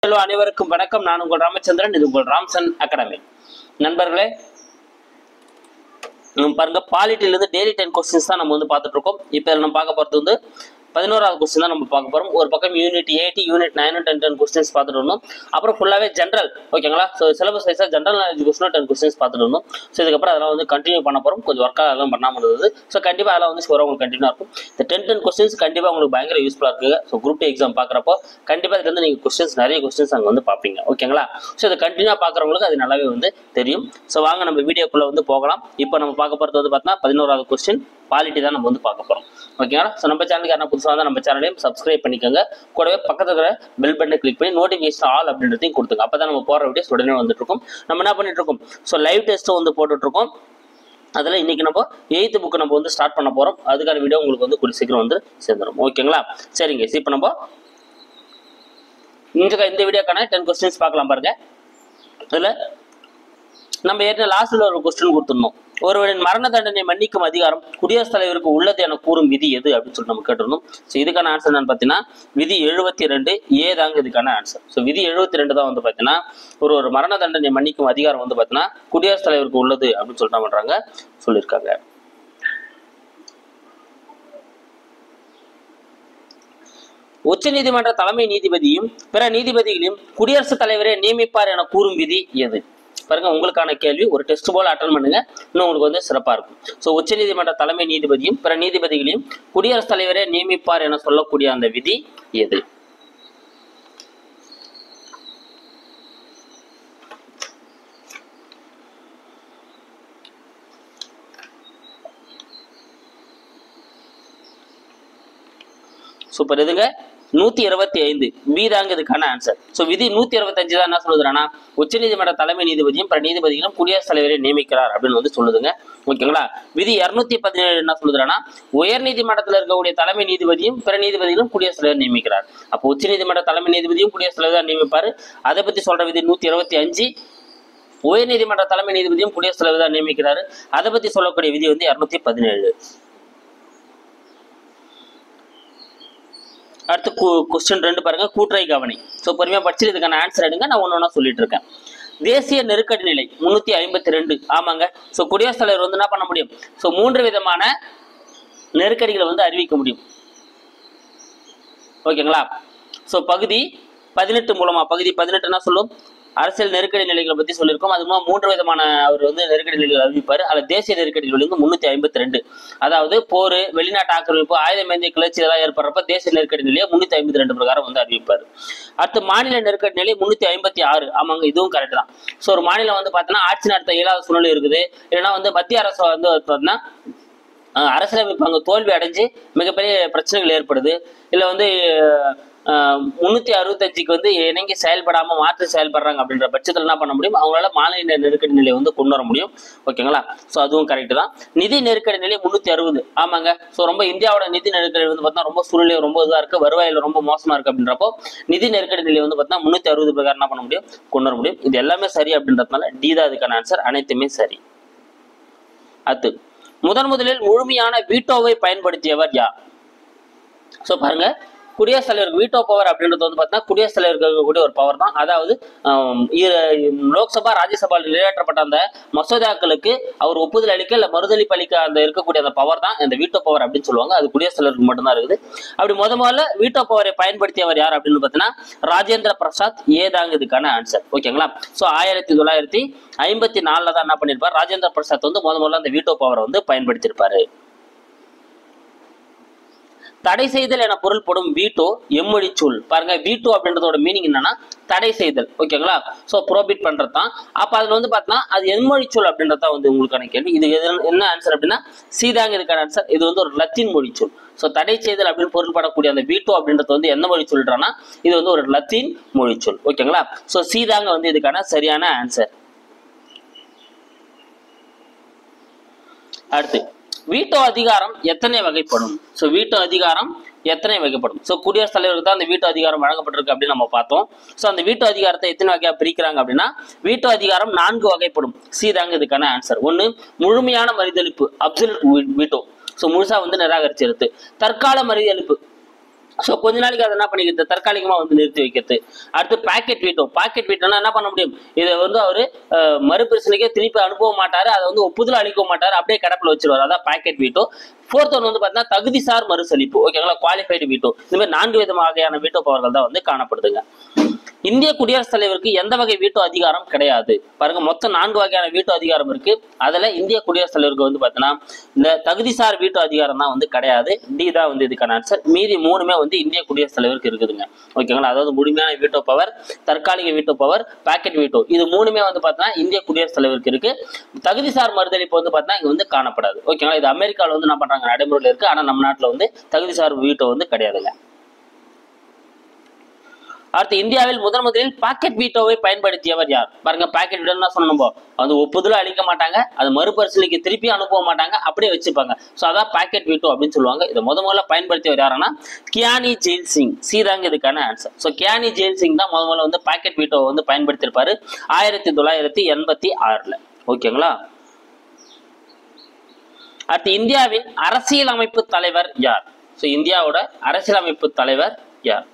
hello அனைவருக்கும் வணக்கம் நான் உங்கள் ராமச்சந்திரன் இது உங்கள் ராம்சன் அகாடமி நண்பர்களே நம்ம பாருங்க பாலிட்டில இருந்து டெய்லி டென் கொஸ்டின்ஸ் தான் நம்ம வந்து பார்த்துட்டு இருக்கோம் இப்போ இதுல நம்ம பார்க்க போறது வந்து பதினோராவது கொஸ்டின் தான் நம்ம பார்க்க போறோம் ஒரு பக்கம் unit eighty unit nine ten ten questions பார்த்துட்டு இருந்தோம் அப்புறம் ஃபுல்லாவே ஜென்ரல் ஓகேங்களா ஸோ சிலபஸ் வைஸாக general knowledge question ten questions பார்த்துட்டு இருந்தோம் ஸோ இதுக்கப்புறம் அதெல்லாம் வந்து கண்டினியூ பண்ண போறோம் கொஞ்சம் ஒர்க்காக அதெல்லாம் பண்ணாமல் இருந்தது ஸோ கண்டிப்பாக அதெல்லாம் வந்து ஷுவராக உங்களுக்கு கண்டினியூ இருக்கும் இந்த டென் டென் கொஸ்டின்ஸ் கண்டிப்பாக உங்களுக்கு பயங்கர யூஸ்ஃபுல்லாக இருக்குது ஸோ குரூப் டூ எக்ஸாம் பார்க்குறப்போ கண்டிப்பாக இதுல இருந்து நீங்கள் கொஸ்டின்ஸ் நிறைய கொஸ்டின்ஸ் அங்கே வந்து பார்ப்பீங்க ஓகேங்களா ஸோ இதை கண்டினியூ பார்க்குறவங்களுக்கு அது நல்லாவே வந்து தெரியும் ஸோ வாங்க நம்ம வீடியோக்குள்ளே வந்து போகலாம் இப்போ நம்ம பார்க்க போகிறது வந்து பார்த்தீங்கன்னா பதினோராவது கொஸ்டின் பாலிட்டி தான் நம்ம வந்து பார்க்க போகிறோம் ஓகேங்களா ஸோ நம்ம சேனலுக்கு யாரா புதுசாக தான் நம்ம சேனலையும் சப்ஸ்கிரைப் பண்ணிக்கோங்க கூடவே பக்கத்துல இருக்கிற பெல் பட்டனை கிளிக் பண்ணி நோட்டிஃபிகேஷன் ஆல் அப்படின்றதையும் கொடுத்துங்க அப்போ தான் நம்ம போகிற வீடியோஸ் உடனே வந்துட்டு இருக்கும் நம்ம என்ன பண்ணிட்டு இருக்கோம் ஸோ லைவ் டெஸ்ட்டும் வந்து போட்டுட்டு இருக்கோம் அதில் இன்னைக்கு நம்ம எயித்து புக்கு நம்ம வந்து ஸ்டார்ட் பண்ண போகிறோம் அதுக்கான வீடியோ உங்களுக்கு வந்து கூடிய சீக்கிரம் வந்து சேர்ந்துடும் ஓகேங்களா சரிங்க இப்போ நம்ம இந்த இந்த வீடியோக்கான டென் கொஸ்டின்ஸ் பார்க்கலாம் பாருங்க அதில் நம்ம ஏற்கனவே லாஸ்ட்ல ஒரு கொஸ்டின் கொடுத்துருந்தோம் ஒருவரின் மரண தண்டனை மன்னிக்கும் அதிகாரம் குடியரசுத் தலைவருக்கு உள்ளது என கூறும் விதி எது அப்படின்னு சொல்லிட்டு நம்ம கேட்டிருந்தோம் ஸோ இதுக்கான ஆன்சர் என்னன்னு பார்த்தீங்கன்னா விதி எழுபத்தி ரெண்டு ஏ தாங்க இதுக்கான ஆன்சர் ஸோ விதி எழுபத்தி ரெண்டு தான் வந்து பார்த்தீங்கன்னா ஒரு ஒரு மரண தண்டனை மன்னிக்கும் அதிகாரம் வந்து பார்த்தீங்கன்னா குடியரசுத் தலைவருக்கு உள்ளது அப்படின்னு சொல்லிட்டு என்ன பண்றாங்க சொல்லியிருக்காங்க உச்சநீதிமன்ற தலைமை நீதிபதியும் பிற நீதிபதிகளையும் குடியரசுத் தலைவரே நியமிப்பார் என கூறும் விதி எது பாருங்க உங்களுக்கான கேள்வி ஒரு டெஸ்ட் போல அட்டன் பண்ணுங்க இன்னும் உங்களுக்கு வந்து சிறப்பா இருக்கும் ஸோ உச்சநீதிமன்ற தலைமை நீதிபதியும் பிற நீதிபதிகளையும் குடியரசுத் தலைவரே நியமிப்பார் என சொல்லக்கூடிய அந்த விதி எது சூப்பர் இதுங்க நூத்தி இருபத்தி ஐந்து வி தாங்க இதுக்கான ஆன்சர் ஸோ விதி நூத்தி இருபத்தஞ்சு தான் என்ன சொல்லுதுன்னா உச்சநீதிமன்ற தலைமை நீதிபதியும் பிற நீதிபதிகளும் குடியரசுத் தலைவரை நியமிக்கிறார் அப்படின்னு வந்து சொல்லுதுங்க ஓகேங்களா விதி இருநூத்தி பதினேழு என்ன சொல்லுதுன்னா உயர் நீதிமன்றத்தில் இருக்கக்கூடிய தலைமை நீதிபதியும் பிற நீதிபதிகளும் குடியரசுத் தலைவர் நியமிக்கிறார் அப்போ உச்சநீதிமன்ற தலைமை நீதிபதியும் குடியரசுத் தலைவர் தான் நியமிப்பார் அதை பத்தி சொல்ற விதி நூத்தி இருபத்தி அஞ்சு உயர் நீதிமன்ற தலைமை நீதிபதியும் குடியரசுத் தலைவர் தான் நியமிக்கிறாரு அதை பத்தி சொல்லக்கூடிய விதி வந்து இருநூத்தி பதினேழு அடுத்து கொஸ்டின் ரெண்டு பாருங்க கூட்டுரை கவனி ஸோ பொறுமையாக படிச்சு இதுக்கான ஆன்சர் எடுங்க நான் ஒன்று ஒன்றா சொல்லிட்டு இருக்கேன் தேசிய நெருக்கடி நிலை முன்னூத்தி ஐம்பத்தி ரெண்டு ஆமாங்க ஸோ குடியரசுத் தலைவர் வந்து என்ன பண்ண முடியும் ஸோ மூன்று விதமான நெருக்கடிகளை வந்து அறிவிக்க முடியும் ஓகேங்களா ஸோ பகுதி பதினெட்டு மூலமா பகுதி பதினெட்டுனா சொல்லும் அரசியல் நெருக்கடி நிலைகளை பத்தி சொல்லியிருக்கோம் அது மூலம் மூன்று விதமான அவர் வந்து நெருக்கடி நிலைகள் அறிவிப்பார் அதில் தேசிய நெருக்கடிகள் வந்து முன்னூத்தி ஐம்பத்தி ரெண்டு அதாவது போர் வெளிநாட்டு ஆக்கிரமிப்பு ஆயுதமேந்திய கிளர்ச்சி இதெல்லாம் ஏற்படுறப்ப தேசிய நெருக்கடி நிலையை முன்னூத்தி ஐம்பத்தி ரெண்டு பிரகாரம் வந்து அறிவிப்பார் அடுத்து மாநில நெருக்கடி நிலை முன்னூத்தி ஐம்பத்தி ஆறு ஆமாங்க இதுவும் கரெக்ட் தான் ஸோ ஒரு மாநிலம் வந்து பார்த்தீங்கன்னா ஆட்சி நடத்த இயலாத சூழ்நிலை இருக்குது இல்லைன்னா வந்து மத்திய அரசு வந்து பார்த்தீங்கன்னா அஹ் அரசியலமைப்பு அங்கே தோல்வி அடைஞ்சு மிகப்பெரிய பிரச்சனைகள் ஏற்படுது இல்லை வந்து அஹ், முன்னூத்தி அறுபத்தஞ்சுக்கு வந்து இணங்கி செயல்படாம மாற்றி செயல்படுறாங்க அப்படின்ற பட்சத்தில் என்ன பண்ண முடியும் அவங்களால மாநில நெருக்கடி நிலையை வந்து கொண்டு வர முடியும் ஓகேங்களா ஸோ அதுவும் கரெக்ட் தான் நிதி நெருக்கடி நிலை முன்னூத்தி அறுபது ஆமாங்க ஸோ ரொம்ப இந்தியாவோட நிதி நெருக்கடி வந்து பார்த்தா ரொம்ப சூழ்நிலை ரொம்ப இதாக இருக்கு வருவாயில் ரொம்ப மோசமா இருக்கு அப்படின்றப்போ நிதி நெருக்கடி நிலை வந்து பார்த்தா முன்னூத்தி அறுபது பிரகாரம் என்ன பண்ண முடியும் கொண்டு வர முடியும் இது எல்லாமே சரி அப்படின்றதுனால டி தான் அதுக்கான ஆன்சர் அனைத்துமே சரி அடுத்து முதன் முதலில் முழுமையான வீட்டோவை பயன்படுத்தியவர் யார் ஸோ பாருங்க குடியரசுத் தலைவருக்கு வீட்டோ பவர் அப்படின்றது வந்து பார்த்தீங்கன்னா குடியரசுத் தலைவருக்கு இருக்கக்கூடிய ஒரு பவர் தான் அதாவது ஆம், இ- லோக்சபா ராஜ்யசபாவில் நிறைவேற்றப்பட்ட அந்த மசோதாக்களுக்கு அவர் ஒப்புதல் அளிக்க இல்லை மறுதளிப்பு அளிக்க அந்த இருக்கக்கூடிய அந்த பவர் தான் இந்த வீட்டோ பவர் அப்படின்னு சொல்லுவாங்க அது குடியரசுத் தலைவருக்கு மட்டும்தான் இருக்குது அப்படி முத முதல்ல வீட்டோ பவரை பயன்படுத்தியவர் யார் அப்படின்னு பார்த்தீங்கன்னா ராஜேந்திர பிரசாத் ஏதாங்க இதுக்கான ஆன்சர் ஓகேங்களா ஸோ ஆயிரத்தி தொள்ளாயிரத்தி ஐம்பத்தி நாலில் தான் என்ன பண்ணியிருப்பார் ராஜேந்திர பிரசாத் வந்து முத முதல்ல அந்த வீட்டோ பவரை வந்து பயன்படுத்தியிருப்பாரு தடை செய்தல் என பொருள்படும் வீட்டோ எம்மொழி சொல் பாருங்க வீட்டோ அப்படின்றதோட மீனிங் என்னன்னா தடை செய்தல் ஓகேங்களா ஸோ ப்ரோபிட் பண்றது தான் அப்போ அதில் வந்து பார்த்தோன்னா அது எண்மொழி சொல் அப்படின்றது தான் வந்து உங்களுக்கான கேள்வி இது எது- என்ன ஆன்சர் அப்படின்னா சீதாங்க இதுக்கான ஆன்சர் இது வந்து ஒரு லத்தீன் மொழி சொல் ஸோ தடை செய்தல் அப்படின்னு பொருள்படக்கூடிய அந்த வீட்டோ அப்படின்றது வந்து எந்த மொழி சொல்றான்னா இது வந்து ஒரு லத்தீன் மொழி சொல் ஓகேங்களா ஸோ சீதாங்க வந்து இதுக்கான சரியான ஆன்சர் அடுத்து வீட்டோ அதிகாரம் எத்தனை வகைப்படும் ஸோ வீட்டோ அதிகாரம் எத்தனை வகைப்படும் ஸோ குடியரசுத் தலைவருக்கு தான் அந்த வீட்டோ அதிகாரம் வழங்கப்பட்டிருக்கு அப்படின்னு நம்ம பார்த்தோம் ஸோ அந்த வீட்டோ அதிகாரத்தை எத்தனை வகையாக பிரிக்கிறாங்க அப்படின்னா வீட்டோ அதிகாரம் நான்கு வகைப்படும் சி தாங்க இதுக்கான ஆன்சர் ஒன்று முழுமையான மறுதளிப்பு அப்சல்யூட் வீட்டோ ஸோ முழுசா வந்து நிராகரிச்சிருது தற்கால மறுதளிப்பு ஸோ கொஞ்ச நாளைக்கு அதை என்ன பண்ணிக்கிறது தற்காலிகமாக வந்து நிறுத்தி வைக்கிறது அடுத்து பாக்கெட் வீட்டோ பாக்கெட் வீட்டோனா என்ன பண்ண முடியும் இதை வந்து அவர் மறுபரிசீலனைக்கே திருப்பி அனுப்ப மாட்டாரு அதை வந்து ஒப்புதல் அளிக்க மாட்டாரு அப்படியே கிடப்பில் வச்சிருவார் அதான் பாக்கெட் வீட்டோ ஃபோர்த் ஒன் வந்து பார்த்தீங்கன்னா தகுதிசார் மறுசலிப்பு ஓகேங்களா குவாலிஃபைடு வீட்டோ இந்த மாதிரி நான்கு வித வகையான வீட்டோ பவர்கள் தான் வந்து காணப்படுதுங்க இந்திய குடியரசுத் தலைவருக்கு எந்த வகை வீட்டோ அதிகாரம் கிடையாது பாருங்க மொத்தம் நான்கு வகையான வீட்டோ அதிகாரம் இருக்கு அதுல இந்திய குடியரசுத் தலைவருக்கு வந்து பார்த்தீங்கன்னா இந்த தகுதிசார் வீட்டோ அதிகாரம் தான் வந்து கிடையாது டி தான் வந்து இதுக்கான ஆன்சர் மீதி மூணுமே வந்து இந்திய குடியரசுத் தலைவருக்கு இருக்குதுங்க ஓகேங்களா அதாவது முழுமையான வீட்டோ பவர் தற்காலிக வீட்டோ பவர் பாக்கெட் வீட்டோ இது மூணுமே வந்து பார்த்தீங்கன்னா இந்திய குடியரசுத் தலைவருக்கு இருக்கு தகுதிசார் மறுதளிப்பு வந்து பார்த்தீங்கன்னா இங்க வந்து காணப்படாது ஓகேங்களா இது அமெரிக்காவில் வந்து என்ன பண்றாங்க நடைமுறையில் இருக்கு ஆனா நம்ம நாட்டில் வந்து தகுதிசார் வீட்டோ வந்து கிடையாதுங்க அடுத்து இந்தியாவில் முதன் முதலில் பாக்கெட் வீட்டோவை பயன்படுத்தியவர் யார் பாருங்க பாக்கெட் வீட்டோன்னு தான் சொன்னோம் அது ஒப்புதலும் அளிக்க மாட்டாங்க அது மறுபரிசீலனைக்கு திருப்பி அனுப்ப மாட்டாங்க அப்படியே வச்சுப்பாங்க ஸோ அதான் பாக்கெட் வீட்டோ அப்படின்னு சொல்லுவாங்க இதை முத முதல்ல பயன்படுத்தியவர் யாருன்னா கியானி ஜெயில் சிங் சி தாங்க இதுக்கான ஆன்சர் ஸோ கியானி ஜெயில் சிங் தான் முத முதல்ல வந்து பாக்கெட் வீட்டோவை வந்து பயன்படுத்தியிருப்பாரு ஆயிரத்தி தொள்ளாயிரத்தி எண்பத்தி ஆறுல ஓகேங்களா அடுத்து இந்தியாவின் அரசியலமைப்பு தலைவர் யார் ஸோ இந்தியாவோட அரசியலமைப்பு தலைவர் யார்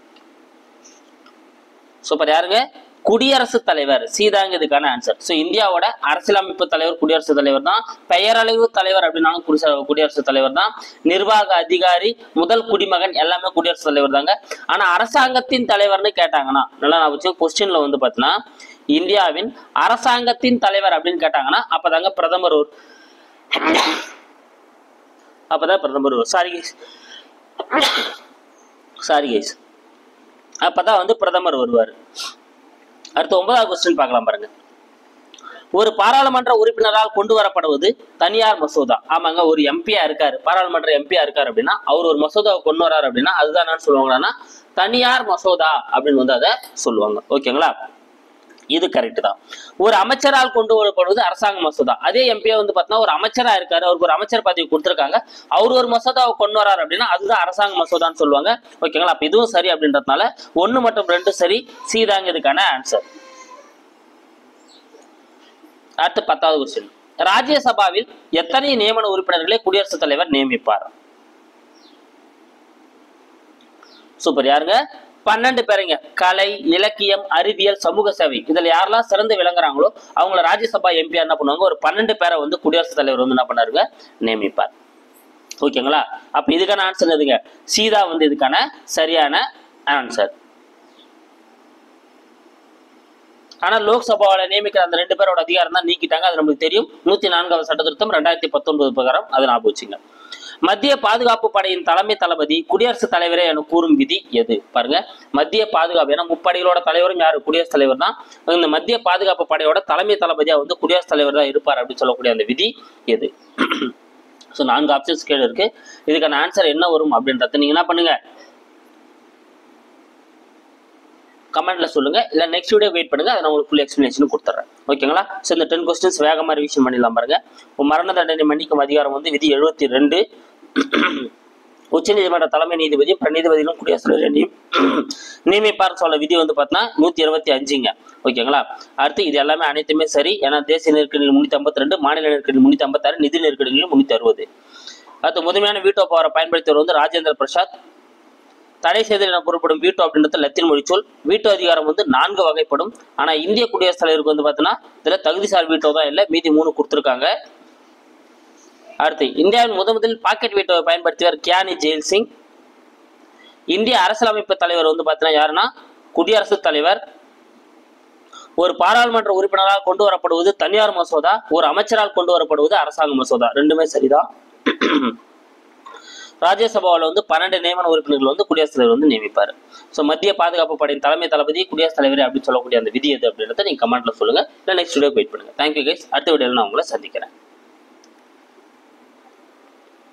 சூப்பர் யாருங்க குடியரசுத் தலைவர் சீதாங்க இதுக்கான ஆன்சர் ஸோ இந்தியாவோட அரசியலமைப்பு தலைவர் குடியரசுத் தலைவர் தான் பெயரளவு தலைவர் அப்படின்னாலும் குடிச- குடியரசுத் தலைவர் தான் நிர்வாக அதிகாரி முதல் குடிமகன் எல்லாமே குடியரசுத் தலைவர் தாங்க ஆனா அரசாங்கத்தின் தலைவர்னு கேட்டாங்கன்னா நல்லா நான் வச்சு கொஸ்டின்ல வந்து பார்த்தீங்கன்னா இந்தியாவின் அரசாங்கத்தின் தலைவர் அப்படின்னு கேட்டாங்கன்னா அப்பதாங்க பிரதமர் ஒரு அப்பதான் பிரதமர் சாரி சாரி கைஸ் அப்பதான் வந்து பிரதமர் வருவார் அடுத்து ஒன்பதாவது கொஸ்டின் பார்க்கலாம் பாருங்க ஒரு பாராளுமன்ற உறுப்பினரால் கொண்டு வரப்படுவது தனியார் மசோதா ஆமாங்க ஒரு எம்பியா இருக்காரு பாராளுமன்ற எம்பியா இருக்காரு அப்படின்னா அவர் ஒரு மசோதாவை கொண்டு வராரு அப்படின்னா அதுதான் என்னன்னு சொல்லுவாங்கன்னா தனியார் மசோதா அப்படின்னு வந்து அதை சொல்லுவாங்க ஓகேங்களா இது கரெக்ட் தான் ஒரு அமைச்சரால் கொண்டு வரப்படுவது அரசாங்க மசோதா அதே எம்பியா வந்து பார்த்தீங்கன்னா ஒரு அமைச்சரா இருக்காரு அவருக்கு ஒரு அமைச்சர் பதவி கொடுத்துருக்காங்க அவர் ஒரு மசோதாவை கொண்டு வராரு அப்படின்னா அதுதான் அரசாங்க மசோதான்னு சொல்லுவாங்க ஓகேங்களா அப்ப இதுவும் சரி அப்படின்றதுனால ஒன்னு மற்றும் ரெண்டு சரி சி தாங்க இதுக்கான ஆன்சர் அடுத்து பத்தாவது கொஸ்டின் ராஜ்யசபாவில் எத்தனை நியமன உறுப்பினர்களை குடியரசுத் தலைவர் நியமிப்பார் சூப்பர் யாருங்க பன்னெண்டு பேருங்க கலை இலக்கியம் அறிவியல் சமூக சேவை இதுல யாரெல்லாம் சிறந்து விளங்குறாங்களோ அவங்கள ராஜ்யசபா எம்பி என்ன பண்ணுவாங்க ஒரு பன்னெண்டு பேரை வந்து குடியரசுத் தலைவர் வந்து என்ன பண்ணாருங்க நியமிப்பார் ஓகேங்களா அப்ப இதுக்கான ஆன்சர் எதுங்க சீதா வந்து இதுக்கான சரியான ஆன்சர் ஆனா லோக்சபாவில் நியமிக்கிற அந்த ரெண்டு பேரோட அதிகாரம் தான் நீக்கிட்டாங்க அது நமக்கு தெரியும் நூத்தி நான்காவது சட்ட திருத்தம் ரெண்டாயிரத்தி பத்தொன்பது பிரகாரம் அதை ஞாபகம் வச்சுங்க மத்திய பாதுகாப்பு படையின் தலைமை தளபதி குடியரசுத் தலைவரே என கூறும் விதி எது பாருங்க மத்திய பாதுகாப்பு ஏன்னா முப்படைகளோட தலைவரும் யாரு குடியரசுத் தலைவர் தான் இந்த மத்திய பாதுகாப்பு படையோட தலைமை தளபதியா வந்து குடியரசுத் தலைவர் தான் இருப்பார் அப்படின்னு சொல்லக்கூடிய அந்த விதி எது ஸோ நான்கு ஆப்ஷன்ஸ் கீழே இருக்கு இதுக்கான ஆன்சர் என்ன வரும் அப்படின்றத நீங்க என்ன பண்ணுங்க கமெண்ட்ல சொல்லுங்க இல்ல நெக்ஸ்ட் வீடியோ வெயிட் பண்ணுங்க அதை நான் உங்களுக்கு ஃபுல் எக்ஸ்பிளேஷன் கொடுத்துறேன் ஓகேங்களா ஸோ இந்த டென் கொஸ்டின்ஸ் வேகமா ரிவிஷன் பண்ணிடலாம் பாருங்க இப்போ மரண தண்டனை மன்னிக்கும் அதிகாரம் வந்து விதி எழுபத்தி ரெண்டு உச்சநீதிமன்ற தலைமை நீதிபதி நீதிபதிகளும் குடியரசுத் தலைவர் நியமிப்பார் சொல்ல விதி வந்து பார்த்தீங்கன்னா நூத்தி இருபத்தி அஞ்சுங்க ஓகேங்களா அடுத்து இது எல்லாமே அனைத்துமே சரி ஏன்னா தேசிய நெருக்கடியில் முன்னூத்தி ஐம்பத்தி ரெண்டு மாநில நெருக்கடியில் முன்னூத்தி ஐம்பத்தாறு நிதி நெருக்கடியில் முன்னூத்தி அறுபது அடுத்து முதன்மையான வீட்டோ பவரை பயன்படுத்தியவர் வந்து ராஜேந்திர பிரசாத் தடை செய்தல் என பொருட்படும் வீட்டோ அப்படின்றது லத்தீன் மொழி சொல் வீட்டோ அதிகாரம் வந்து நான்கு வகைப்படும் ஆனா இந்திய குடியரசுத் தலைவருக்கு வந்து பார்த்தீங்கன்னா இதுல தகுதிசார் வீட்டோ தான் இல்லை மீதி மூணு கொடுத்துருக்காங்க அடுத்து இந்தியாவின் முத முதல் பாக்கெட் வீட்டோவை பயன்படுத்தியவர் கியானி ஜெயில் சிங் இந்திய அரசியலமைப்பு தலைவர் வந்து பார்த்தீங்கன்னா யாருன்னா குடியரசுத் தலைவர் ஒரு பாராளுமன்ற உறுப்பினரால் கொண்டு வரப்படுவது தனியார் மசோதா ஒரு அமைச்சரால் கொண்டு வரப்படுவது அரசாங்க மசோதா ரெண்டுமே சரிதான் ராஜ்யசபாவில் வந்து பன்னெண்டு நியமன உறுப்பினர்கள் வந்து குடியரசுத் தலைவர் வந்து நியமிப்பார் ஸோ மத்திய பாதுகாப்பு படையின் தலைமை தளபதி குடியரசுத் தலைவர் அப்படின்னு சொல்லக்கூடிய அந்த விதி எது அப்படின்றத நீங்க கமெண்ட்ல சொல்லுங்க இல்லை நெக்ஸ்ட் வீடியோ வெயிட் பண்ணுங்க தேங்க்யூ கைஸ் அடுத்த வீடியோவில் நான் உங்களை சந்திக்கிறேன்